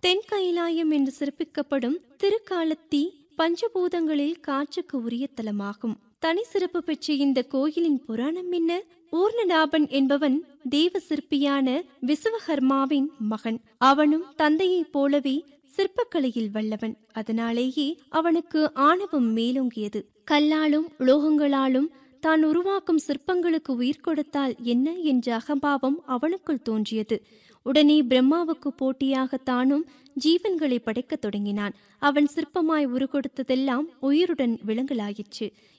தென் கைலாயம் என்று சிறப்பிக்கப்படும் திருக்காலத்தி பஞ்சபூதங்களில் காற்றுக்கு உரிய தலமாகும் தனி சிறப்பு பெற்ற இந்த கோயிலின் புராணம் என்ன ஊர்ணநாபன் என்பவன் தேவ சிற்பியான விசுவகர்மாவின் மகன் அவனும் தந்தையைப் போலவே சிற்பக்கலையில் வல்லவன் அதனாலேயே அவனுக்கு ஆணவம் மேலோங்கியது கல்லாலும் உலோகங்களாலும் தான் உருவாக்கும் சிற்பங்களுக்கு உயிர் கொடுத்தால் என்ன என்ற அகம்பாவம் அவனுக்குள் தோன்றியது உடனே பிரம்மாவுக்கு போட்டியாக தானும் ஜீவன்களை படைக்கத் தொடங்கினான் அவன் சிற்பமாய் உருகொடுத்ததெல்லாம் உயிருடன் விலங்கலாயிற்று